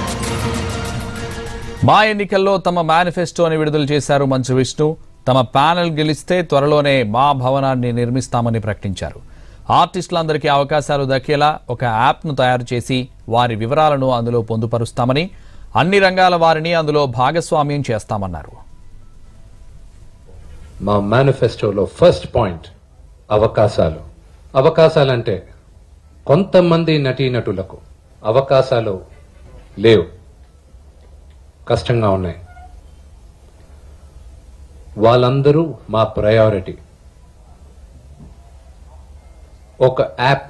మా ఎన్నికల్లో తమ మేనిఫెస్టోని విడుదల చేశారు మంచు విష్ణు తమ ప్యానెల్ గెలిస్తే త్వరలోనే మా భవనాన్ని నిర్మిస్తామని ప్రకటించారు ఆర్టిస్టులందరికీ అవకాశాలు దక్కేలా ఒక యాప్ను తయారు చేసి వారి వివరాలను అందులో పొందుపరుస్తామని అన్ని రంగాల వారిని అందులో భాగస్వామ్యం చేస్తామన్నారు మా మేనిఫెస్టోలో ఫస్ట్ పాయింట్ అవకాశాలు అవకాశాలంటే కొంతమంది నటీనటులకు అవకాశాలు లేవు కష్టంగా ఉన్నాయి వాళ్ళందరూ మా ప్రయారిటీ ఒక యాప్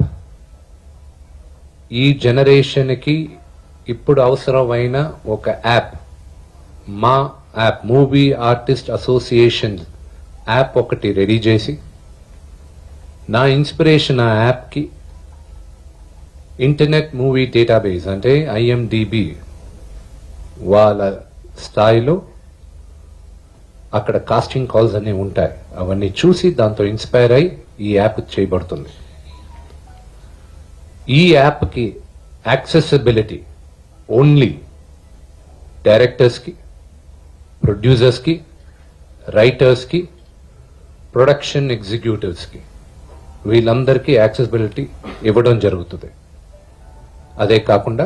ఈ జనరేషన్కి ఇప్పుడు అవసరమైన ఒక యాప్ మా app movie artist association app ఒకటి రెడీ చేసి నా ఇన్స్పిరేషన్ ఆ యాప్కి ఇంటర్నెట్ మూవీ డేటాబేస్ అంటే ఐఎండిబి వాళ్ళ స్థాయిలో అక్కడ కాస్టింగ్ కాల్స్ అన్నీ ఉంటాయి అవన్నీ చూసి దాంతో ఇన్స్పైర్ అయి ఈ యాప్ చేయబడుతుంది ఈ యాప్కి యాక్సెసిబిలిటీ ఓన్లీ డైరెక్టర్స్కి ప్రొడ్యూసర్స్కి రైటర్స్కి ప్రొడక్షన్ ఎగ్జిక్యూటివ్స్కి వీళ్ళందరికీ యాక్సెసిబిలిటీ ఇవ్వడం జరుగుతుంది అదే కాకుండా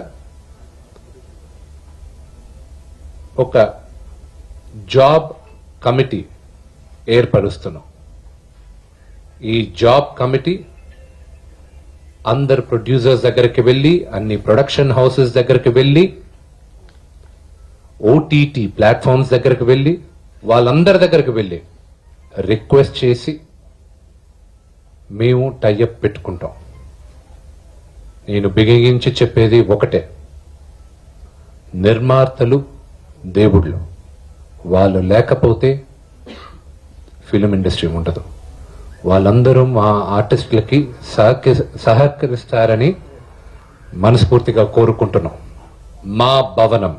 ఒక జాబ్ కమిటీ ఏర్పరుస్తున్నాం ఈ జాబ్ కమిటీ అందరు ప్రొడ్యూసర్స్ దగ్గరికి వెళ్ళి అన్ని ప్రొడక్షన్ హౌసెస్ దగ్గరికి వెళ్ళి ఓటీటీ ప్లాట్ఫామ్స్ దగ్గరికి వెళ్ళి వాళ్ళందరి దగ్గరికి వెళ్ళి రిక్వెస్ట్ చేసి మేము టైఅప్ పెట్టుకుంటాం నేను బిగించి చెప్పేది ఒకటే నిర్మాతలు దేవుళ్ళు వాళ్ళు లేకపోతే ఫిలిం ఇండస్ట్రీ ఉండదు వాళ్ళందరూ మా ఆర్టిస్టులకి సహక సహకరిస్తారని మనస్ఫూర్తిగా కోరుకుంటున్నాం మా భవనం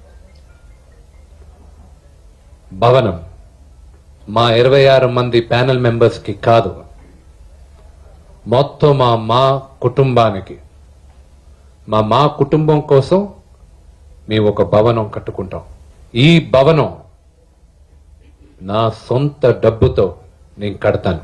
భవనం మా ఇరవై ఆరు మంది ప్యానెల్ మెంబర్స్కి కాదు మొత్తం మా మా కుటుంబానికి మా మా కుటుంబం కోసం మేము ఒక భవనం కట్టుకుంటాం ఈ భవనం నా సొంత డబ్బుతో నేను కడతాను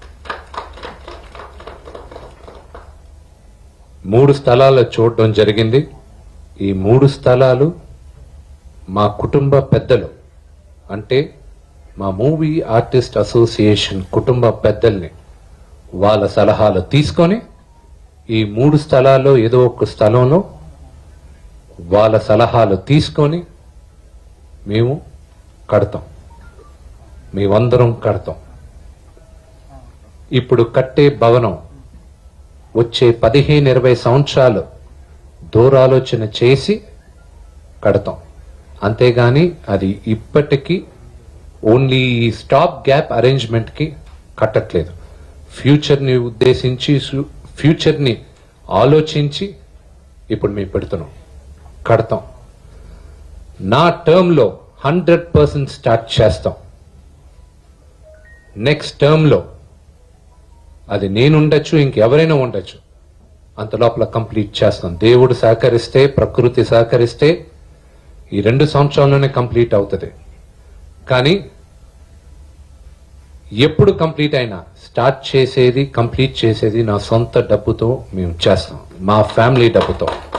మూడు స్థలాలు చూడడం జరిగింది ఈ మూడు స్థలాలు మా కుటుంబ పెద్దలు అంటే మా మూవీ ఆర్టిస్ట్ అసోసియేషన్ కుటుంబ పెద్దల్ని వాళ్ళ సలహాలు తీసుకొని ఈ మూడు స్థలాల్లో ఏదో ఒక స్థలంలో వాళ్ళ సలహాలు తీసుకొని మేము కడతాం మేమందరం కడతాం ఇప్పుడు కట్టే భవనం వచ్చే పదిహేను ఇరవై సంవత్సరాలు దూరాలోచన చేసి కడతాం అంతేగాని అది ఇప్పటికీ ఓన్లీ ఈ స్టాప్ గ్యాప్ అరేంజ్మెంట్కి కట్టట్లేదు ఫ్యూచర్ని ఉద్దేశించి సు- ఫ్యూచర్ని ఆలోచించి ఇప్పుడు మేము పెడుతున్నాం కడతాం నా టర్మ్లో హండ్రెడ్ పర్సెంట్ స్టార్ట్ చేస్తాం నెక్స్ట్ టర్మ్లో అది నేను ఉండొచ్చు ఇంకెవరైనా ఉండొచ్చు అంత లోపల కంప్లీట్ చేస్తాం దేవుడు సహకరిస్తే ప్రకృతి సహకరిస్తే ఈ రెండు సంవత్సరాల్లోనే కంప్లీట్ అవుతుంది కానీ ఎప్పుడు కంప్లీట్ అయినా స్టార్ట్ చేసేది కంప్లీట్ చేసేది నా సొంత డబ్బుతో మేము చేస్తాం మా ఫ్యామిలీ డబ్బుతో